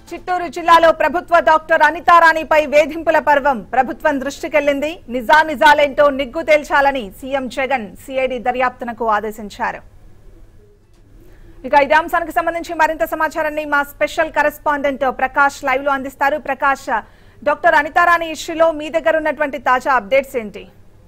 చిత్తూరు జిల్లాలో ప్రభుత్వ డాక్టర్ అనితారాణిపై వేధింపుల పర్వం ప్రభుత్వం దృష్టికెళ్లింది నిజానిజాలేంటో నిగ్గు తేల్చాలని సీఎం జగన్ సిఐడి దర్యాప్తునకు ఆదేశించారు ఇక ఇదే అంశానికి సంబంధించి మరింత సమాచారాన్ని మా స్పెషల్ కరెస్పాండెంట్ ప్రకాష్ లైవ్ లో అందిస్తారు ప్రకాష్ డాక్టర్ అనితారాణి ఇష్యూలో మీ దగ్గర ఉన్నటువంటి తాజా అప్డేట్స్ ఏంటి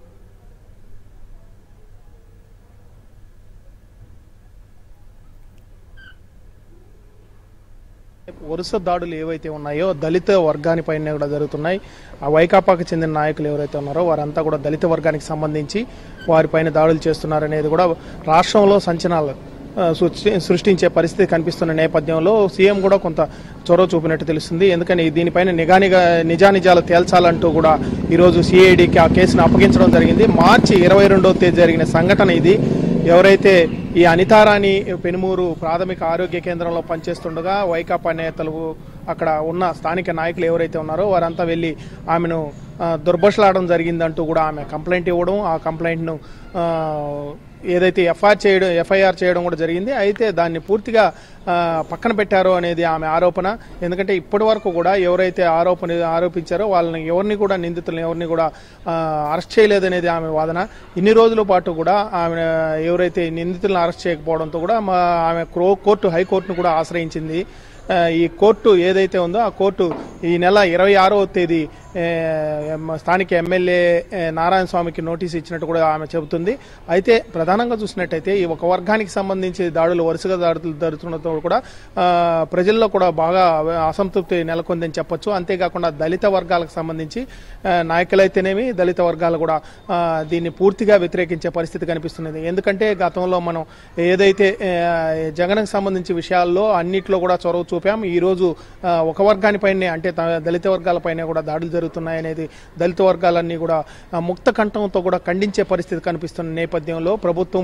వరుస దాడులు ఏవైతే ఉన్నాయో దళిత వర్గానిపైన కూడా జరుగుతున్నాయి ఆ వైకాపాకు చెందిన నాయకులు ఎవరైతే ఉన్నారో వారంతా కూడా దళిత వర్గానికి సంబంధించి వారిపైన దాడులు చేస్తున్నారనేది కూడా రాష్ట్రంలో సంచలనాలు ఆ, సృష్టి- సృష్టించే పరిస్థితి కనిపిస్తున్న నేపథ్యంలో సీఎం కూడా కొంత చొరవ చూపినట్టు తెలుస్తుంది ఎందుకని దీనిపైన నిఘానిగా నిజానిజాలు తేల్చాలంటూ కూడా ఈరోజు సిఐడికి ఆ కేసును అప్పగించడం జరిగింది మార్చి ఇరవై రెండవ తేదీ జరిగిన సంఘటన ఇది ఎవరైతే ఈ అనితారాణి పెనుమూరు ప్రాథమిక ఆరోగ్య కేంద్రంలో పనిచేస్తుండగా వైకాపా నేతలు అక్కడ ఉన్న స్థానిక నాయకులు ఎవరైతే ఉన్నారో వారంతా వెళ్ళి ఆమెను ఆ, దుర్భషలాడడం జరిగిందంటూ కూడా ఆమె కంప్లైంట్ ఇవ్వడం ఆ కంప్లైంట్ను ఆ, ఏదైతే ఎఫ్ఐఆర్ చేయడం ఎఫ్ఐఆర్ చేయడం కూడా జరిగింది అయితే దాన్ని పూర్తిగా ఆ, పక్కన పెట్టారో అనేది ఆమె ఆరోపణ ఎందుకంటే ఇప్పటి వరకు కూడా ఎవరైతే ఆరోపణ ఆరోపించారో వాళ్ళని ఎవరిని కూడా నిందితులను ఎవరిని కూడా ఆ, అరెస్ట్ చేయలేదనేది ఆమె వాదన ఇన్ని రోజుల పాటు కూడా ఆమె ఎవరైతే నిందితులను అరెస్ట్ చేయకపోవడంతో కూడా మా ఆమె క్రో- కోర్టు హైకోర్టును కూడా ఆశ్రయించింది ఆ, ఈ కోర్టు ఏదైతే ఉందో ఆ కోర్టు ఈ నెల ఇరవై ఆరవ తేదీ ఏ, ఎం- స్థానిక ఎమ్మెల్యే ఏ, నారాయణ స్వామికి నోటీస్ ఇచ్చినట్టు కూడా ఆమె చెబుతుంది అయితే ప్రధానంగా చూసినట్టయితే ఈ ఒక వర్గానికి సంబంధించి దాడులు వరుసగా దాడులు జరుగుతుండటం కూడా ఆ, ప్రజల్లో కూడా బాగా అసంతృప్తి నెలకొందని చెప్పొచ్చు అంతేకాకుండా దళిత వర్గాలకు సంబంధించి ఆ, నాయకులైతేనేమి దళిత వర్గాలు కూడా ఆ, దీన్ని పూర్తిగా వ్యతిరేకించే పరిస్థితి కనిపిస్తున్నది ఎందుకంటే గతంలో మనం ఏదైతే ఆ, జగన్కు సంబంధించి విషయాల్లో అన్నిట్లో కూడా చొరవ చూపాం ఈ రోజు ఆ, ఒక వర్గానిపైనే అంటే త- దళిత వర్గాలపైనే కూడా దాడులు జరుగుతున్నాయనేది దళిత వర్గాలన్నీ కూడా ఆ, ముక్త కంఠంతో కూడా ఖండించే పరిస్థితి కనిపిస్తున్న నేపథ్యంలో ప్రభుత్వం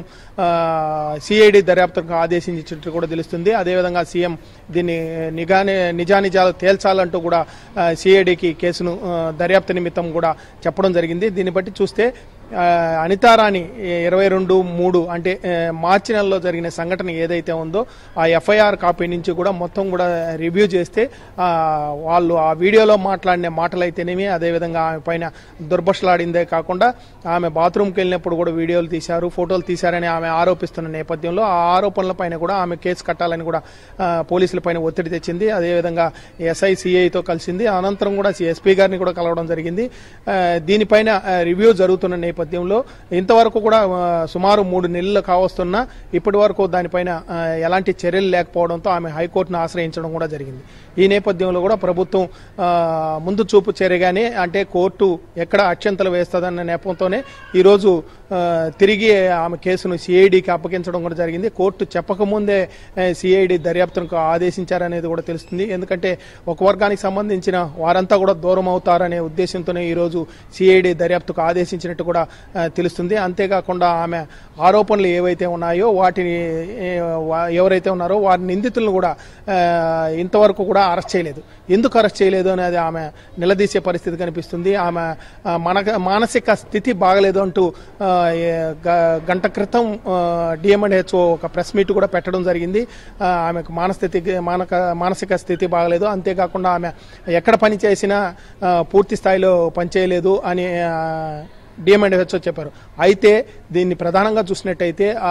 సిఐడి దర్యాప్తుకు ఆదేశించినట్టు కూడా తెలుస్తుంది అదేవిధంగా సీఎం దీన్ని నిఘాని నిజానిజాలు తేల్చాలంటూ కూడా సిఐడికి కేసును ఆ, దర్యాప్తు నిమిత్తం కూడా చెప్పడం జరిగింది దీన్ని బట్టి చూస్తే ఆ, అనితారాణి ఇరవై రెండు మూడు అంటే ఆ, మార్చి నెలలో జరిగిన సంఘటన ఏదైతే ఉందో ఆ ఎఫ్ఐఆర్ కాపీ నుంచి కూడా మొత్తం కూడా రివ్యూ చేస్తే ఆ, వాళ్ళు ఆ వీడియోలో మాట్లాడిన మాటలైతేనేమి అదేవిధంగా ఆమె పైన దుర్భషలాడిందే కాకుండా ఆమె బాత్రూమ్కి వెళ్ళినప్పుడు కూడా వీడియోలు తీశారు ఫోటోలు తీశారని ఆమె ఆరోపిస్తున్న నేపథ్యంలో ఆ ఆరోపణల పైన కూడా ఆమె కేసు కట్టాలని కూడా ఆ, పోలీసుల పైన ఒత్తిడి తెచ్చింది అదేవిధంగా ఎస్ఐ సిఐతో కలిసింది అనంతరం కూడా ఎస్పీ గారిని కూడా కలవడం జరిగింది ఆ, దీనిపైన ఆ, రివ్యూ జరుగుతున్న నేపథ్యంలో ఇంతవరకు కూడా ఆ, సుమారు మూడు నెలలు కావస్తున్నా ఇప్పటి వరకు దానిపైన ఆ, ఎలాంటి చర్యలు లేకపోవడంతో ఆమె హైకోర్టును ఆశ్రయించడం కూడా జరిగింది ఈ నేపథ్యంలో కూడా ప్రభుత్వం ఆ, ముందు చూపు చర్యగానే అంటే కోర్టు ఎక్కడ అత్యంతలు వేస్తుందన్న నేపంతోనే ఈరోజు ఆ, తిరిగి ఆమె కేసును సిఐడికి అప్పగించడం కూడా జరిగింది కోర్టు చెప్పకముందే సిఐడి దర్యాప్తునకు ఆదేశించారనేది కూడా తెలుస్తుంది ఎందుకంటే ఒక వర్గానికి సంబంధించిన వారంతా కూడా దూరం అవుతారనే ఉద్దేశంతోనే ఈరోజు సిఐడి దర్యాప్తుకు ఆదేశించినట్టు కూడా ఆ, తెలుస్తుంది అంతేకాకుండా ఆమె ఆరోపణలు ఏవైతే ఉన్నాయో వాటిని ఏ, వా- ఎవరైతే ఉన్నారో వారి నిందితులను కూడా ఆ, ఇంతవరకు కూడా అరెస్ట్ చేయలేదు ఎందుకు అరెస్ట్ చేయలేదు అనేది ఆమె నిలదీసే పరిస్థితి కనిపిస్తుంది ఆమె ఆ, మన మానసిక స్థితి బాగలేదు అంటూ ఆ, ఏ, గ- గంట క్రితం డిఎంఎన్హెచ్ఓ ఒక ప్రెస్ మీట్ కూడా పెట్టడం జరిగింది ఆ, ఆమెకు మానస్థితి మానక మానసిక స్థితి బాగలేదు అంతేకాకుండా ఆమె ఎక్కడ పని చేసినా ఆ, పూర్తి స్థాయిలో పనిచేయలేదు అని ఆ, డిఎంఎన్హెచ్ఓ చెప్పారు అయితే దీన్ని ప్రధానంగా చూసినట్టయితే ఆ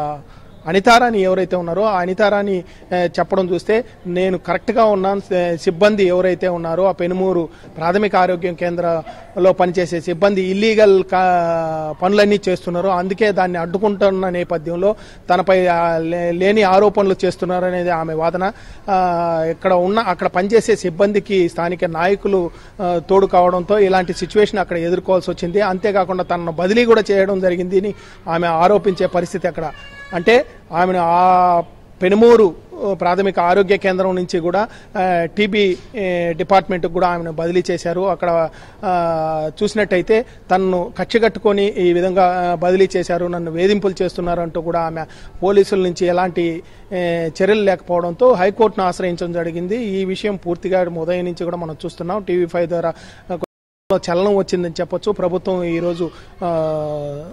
అనితారాని ఎవరైతే ఉన్నారో ఆ అనితారాని ఆ, చెప్పడం చూస్తే నేను కరెక్ట్గా ఉన్నాను స- సిబ్బంది ఎవరైతే ఉన్నారో ఆ పెనుమూరు ప్రాథమిక ఆరోగ్య కేంద్రంలో పనిచేసే సిబ్బంది ఇల్లీగల్ పనులన్నీ చేస్తున్నారో అందుకే దాన్ని అడ్డుకుంటున్న నేపథ్యంలో తనపై ఆ, లే- లేని ఆరోపణలు చేస్తున్నారు అనేది ఆమె వాదన ఆ, ఇక్కడ ఉన్న అక్కడ పనిచేసే సిబ్బందికి స్థానిక నాయకులు ఆ, తోడు కావడంతో ఇలాంటి సిచ్యువేషన్ అక్కడ ఎదుర్కోవాల్సి వచ్చింది అంతేకాకుండా తనను బదిలీ కూడా చేయడం జరిగింది అని ఆమె ఆరోపించే పరిస్థితి అక్కడ అంటే ఆమెను ఆ పెనుమూరు ఆ, ప్రాథమిక ఆరోగ్య కేంద్రం నుంచి కూడా టీబీ డిపార్ట్మెంట్కి కూడా ఆమెను బదిలీ చేశారు అక్కడ ఆ, చూసినట్టయితే తనను కక్షగట్టుకొని ఈ విధంగా ఆ, బదిలీ చేశారు నన్ను వేధింపులు చేస్తున్నారు అంటూ కూడా ఆమె పోలీసుల నుంచి ఎలాంటి ఏ, చర్యలు లేకపోవడంతో హైకోర్టును ఆశ్రయించడం జరిగింది ఈ విషయం పూర్తిగా ఉదయం నుంచి కూడా మనం చూస్తున్నాం టీవీ ఫైవ్ ద్వారా ఆ, చలనం వచ్చిందని చెప్పొచ్చు ప్రభుత్వం ఈరోజు ఆ,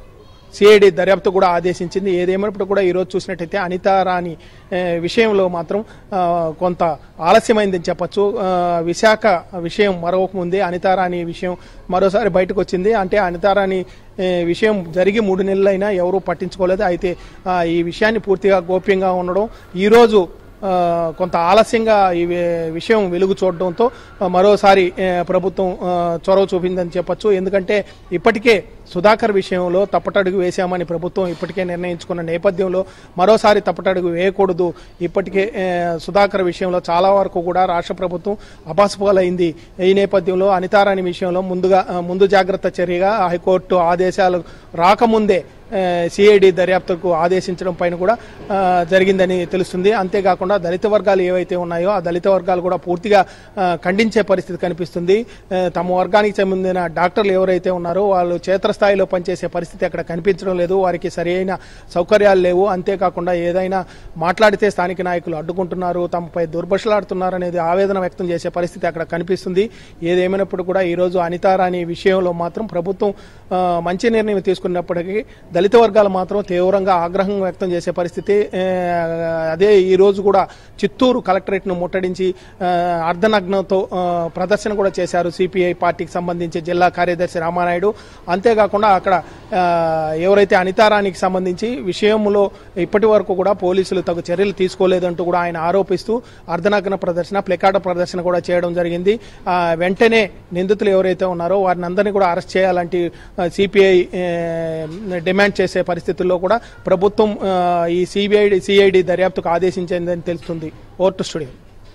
సిఐడి దర్యాప్తు కూడా ఆదేశించింది ఏదేమైనప్పుడు కూడా ఈరోజు చూసినట్టయితే అనితారాణి ఏ, విషయంలో మాత్రం ఆ, కొంత ఆలస్యమైందని చెప్పొచ్చు ఆ, విశాఖ విషయం మరొక ముందే అనితారాణి విషయం మరోసారి బయటకు వచ్చింది అంటే అనితారాణి ఏ, విషయం జరిగి మూడు నెలలైనా ఎవరూ పట్టించుకోలేదు అయితే ఆ, ఈ విషయాన్ని పూర్తిగా గోప్యంగా ఉండడం ఈరోజు ఆ, కొంత ఆలస్యంగా ఈ వి- విషయం వెలుగు చూడడంతో ఆ, మరోసారి ఏ, ప్రభుత్వం ఆ, చొరవ చూపిందని చెప్పొచ్చు ఎందుకంటే ఇప్పటికే సుధాకర్ విషయంలో తప్పటడుగు వేశామని ప్రభుత్వం ఇప్పటికే నిర్ణయించుకున్న నేపథ్యంలో మరోసారి తప్పటడుగు వేయకూడదు ఇప్పటికే ఏ, సుధాకర్ విషయంలో చాలా వరకు కూడా రాష్ట్ర ప్రభుత్వం అపాసుపాలైంది ఈ నేపథ్యంలో అనితారాణి విషయంలో ముందుగా ఆ, ముందు జాగ్రత్త చర్యగా హైకోర్టు ఆదేశాలు రాకముందే సిఐడి దర్యాప్తుకు ఆదేశించడం పైన కూడా ఆ, జరిగిందని తెలుస్తుంది అంతేకాకుండా దళిత వర్గాలు ఏవైతే ఉన్నాయో ఆ దళిత వర్గాలు కూడా పూర్తిగా ఆ, ఖండించే పరిస్థితి కనిపిస్తుంది ఆ, తమ వర్గానికి చెందిన డాక్టర్లు ఎవరైతే ఉన్నారో వాళ్ళు క్షేత్రస్థాయిలో పనిచేసే పరిస్థితి అక్కడ కనిపించడం లేదు వారికి సరైన సౌకర్యాలు లేవు అంతేకాకుండా ఏదైనా మాట్లాడితే స్థానిక నాయకులు అడ్డుకుంటున్నారు తమపై దుర్భషలాడుతున్నారు అనేది ఆవేదన వ్యక్తం చేసే పరిస్థితి అక్కడ కనిపిస్తుంది ఏదేమైనప్పుడు కూడా ఈరోజు అనితారాణి విషయంలో మాత్రం ప్రభుత్వం ఆ, మంచి నిర్ణయం తీసుకున్నప్పటికీ దళిత వర్గాలు మాత్రం తీవ్రంగా ఆగ్రహం వ్యక్తం చేసే పరిస్థితి ఆ, అదే ఈ రోజు కూడా చిత్తూరు కలెక్టరేట్ను ముట్టడించి ఆ, అర్ధనగ్నంతో ఆ, ప్రదర్శన కూడా చేశారు సిపిఐ పార్టీకి సంబంధించి జిల్లా కార్యదర్శి రామానాయుడు అంతేకాకుండా అక్కడ ఆ, ఎవరైతే అనితారానికి సంబంధించి విషయంలో ఇప్పటి వరకు కూడా పోలీసులు తగు చర్యలు తీసుకోలేదంటూ కూడా ఆయన ఆరోపిస్తూ అర్ధనగ్న ప్రదర్శన ప్లెకార్డ్ ప్రదర్శన కూడా చేయడం జరిగింది ఆ, వెంటనే నిందితులు ఎవరైతే ఉన్నారో వారిని అందరినీ కూడా అరెస్ట్ చేయాలంటే సిపిఐ డిమాండ్ చేసే పరిస్థితుల్లో కూడా ప్రభుత్వం ఆ, ఈ సిబిఐ సిఐడి దర్యాప్తుకు ఆదేశించిందని తెలుస్తుంది ఓర్టు స్టూడియో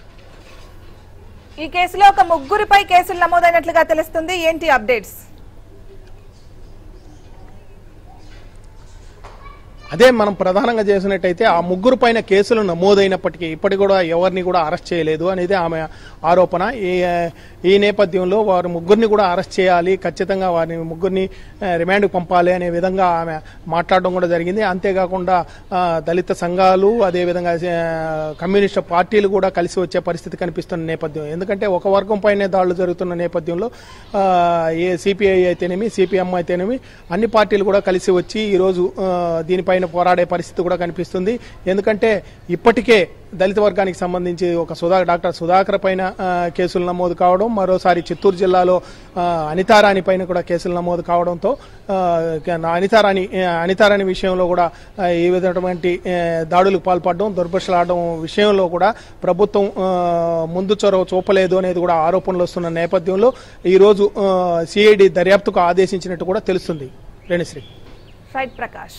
ఈ కేసులో ఒక ముగ్గురిపై కేసులు నమోదైనట్లుగా తెలుస్తుంది ఏంటి అప్డేట్స్ అదే మనం ప్రధానంగా చేసినట్టయితే ఆ ముగ్గురు పైన కేసులు నమోదైనప్పటికీ ఇప్పటికి కూడా ఎవరిని కూడా అరెస్ట్ చేయలేదు అనేది ఆమె ఆరోపణ ఈ ఈ నేపథ్యంలో వారు ముగ్గురిని కూడా అరెస్ట్ చేయాలి ఖచ్చితంగా వారిని ముగ్గురిని ఆ, రిమాండ్కి పంపాలి అనే విధంగా ఆమె మాట్లాడడం కూడా జరిగింది అంతేకాకుండా ఆ, దళిత సంఘాలు అదేవిధంగా ఆ, కమ్యూనిస్ట్ పార్టీలు కూడా కలిసి వచ్చే పరిస్థితి కనిపిస్తున్న నేపథ్యం ఎందుకంటే ఒక వర్గం పైనే దాడులు జరుగుతున్న నేపథ్యంలో ఆ, ఏ సిపిఐ అయితేనేమి సిపిఎం అయితేనేమి అన్ని పార్టీలు కూడా కలిసి వచ్చి ఈరోజు ఆ, దీనిపైన పోరాడే పరిస్థితి కూడా కనిపిస్తుంది ఎందుకంటే ఇప్పటికే దళిత వర్గానికి సంబంధించి ఒక సుధా డాక్టర్ సుధాకర్ పైన ఆ, కేసులు నమోదు కావడం మరోసారి చిత్తూరు జిల్లాలో ఆ, అనితారాణి పైన కూడా కేసులు నమోదు కావడంతో ఆ, అనితారాణి ఆ, అనితారాణి విషయంలో కూడా ఆ, ఈ విధమైనటువంటి ఆ, దాడులకు పాల్పడడం దుర్భషలాడడం విషయంలో కూడా ప్రభుత్వం ఆ, ముందు చొరవ చూపలేదు అనేది కూడా ఆరోపణలు వస్తున్న నేపథ్యంలో ఈరోజు సిఐడి దర్యాప్తుకు ఆదేశించినట్టు కూడా తెలుస్తుంది రేణుశ్రీ రైట్ ప్రకాష్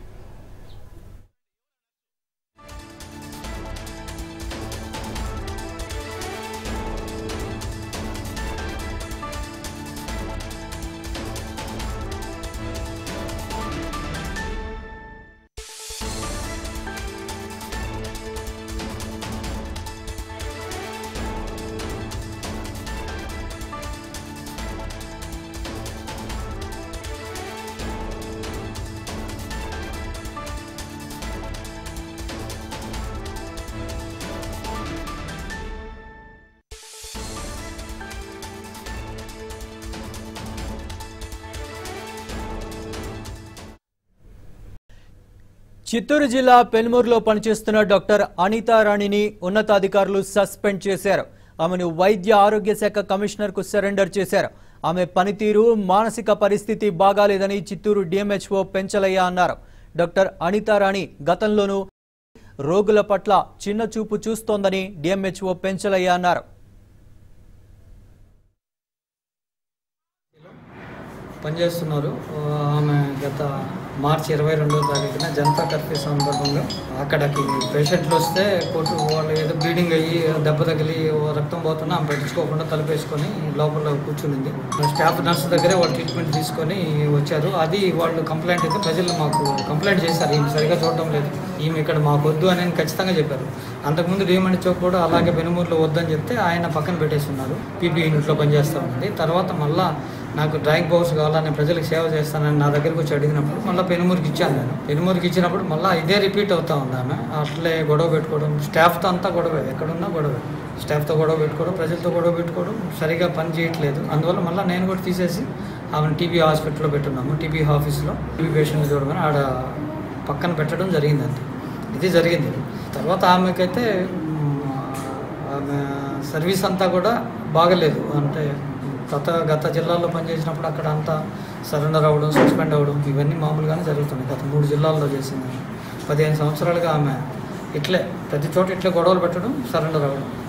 చిత్తూరు జిల్లా పెనుమూరులో పనిచేస్తున్న డాక్టర్ అనితా రాణిని ఉన్నతాధికారులు సస్పెండ్ చేశారు ఆమెను వైద్య ఆరోగ్య శాఖ కమిషనర్కు సరెండర్ చేశారు ఆమె పనితీరు మానసిక పరిస్థితి బాగాలేదని చిత్తూరు డిఎంహెచ్ఓ పెంచలయ్య అన్నారు డాక్టర్ అనితా రాణి గతంలోనూ రోగుల పట్ల చిన్న చూపు చూస్తోందని డిఎంహెచ్ఓ పెంచలయ్య అన్నారు పనిచేస్తున్నారు ఆ, ఆమె గత మార్చి ఇరవై రెండవ తారీఖున జనతా కర్ఫ్యూ సందర్భంగా అక్కడికి పేషెంట్లు వస్తే కొట్టు వాళ్ళు ఏదో బ్లీడింగ్ అయ్యి దెబ్బ తగిలి రక్తం పోతున్నా ఆమె పట్టించుకోకుండా తలపేసుకొని లోపల కూర్చునింది స్టాఫ్ నర్స్ దగ్గరే వాళ్ళు ట్రీట్మెంట్ తీసుకొని వచ్చారు అది వాళ్ళు కంప్లైంట్ అయితే ప్రజలు మాకు కంప్లైంట్ చేశారు ఈమె సరిగా చూడడం లేదు ఈమె ఇక్కడ మాకు వద్దు అని ఖచ్చితంగా చెప్పారు అంతకుముందు డిఎంఎన్ చౌక్ కూడా అలాగే బెనుమూరులో వద్దని చెప్తే ఆయన పక్కన పెట్టేస్తున్నారు పీపీ యూనిట్లో పనిచేస్తూ ఉంది తర్వాత మళ్ళా నాకు డ్రాయింగ్ బాక్స్ కావాలని ప్రజలకు సేవ చేస్తానని నా దగ్గరకు వచ్చి అడిగినప్పుడు మళ్ళీ పెనుమూరుకి ఇచ్చాను నేను పెనుమూరుకి ఇచ్చినప్పుడు మళ్ళీ ఇదే రిపీట్ అవుతా ఉంది ఆమె అట్లే గొడవ పెట్టుకోవడం స్టాఫ్తో అంతా గొడవ ఎక్కడున్నా గొడవ స్టాఫ్తో గొడవ పెట్టుకోవడం ప్రజలతో గొడవ పెట్టుకోవడం సరిగా పని చేయట్లేదు అందువల్ల మళ్ళీ నేను కూడా తీసేసి ఆమెను టీబీ హాస్పిటల్లో పెట్టున్నాము టీబీ ఆఫీస్లో టీబీ పేషెంట్లు చూడమని ఆడ పక్కన పెట్టడం జరిగింది అంతే ఇది జరిగింది తర్వాత ఆమెకైతే మ్, ఆమె సర్వీస్ అంతా కూడా బాగలేదు అంటే గత గత జిల్లాల్లో పనిచేసినప్పుడు అక్కడ అంతా సరెండర్ అవ్వడం సస్పెండ్ అవ్వడం ఇవన్నీ మామూలుగానే జరుగుతున్నాయి గత మూడు జిల్లాల్లో చేసింది పదిహేను సంవత్సరాలుగా ఆమె ఇట్లే ప్రతి చోట ఇట్లే గొడవలు పెట్టడం సరెండర్ అవ్వడం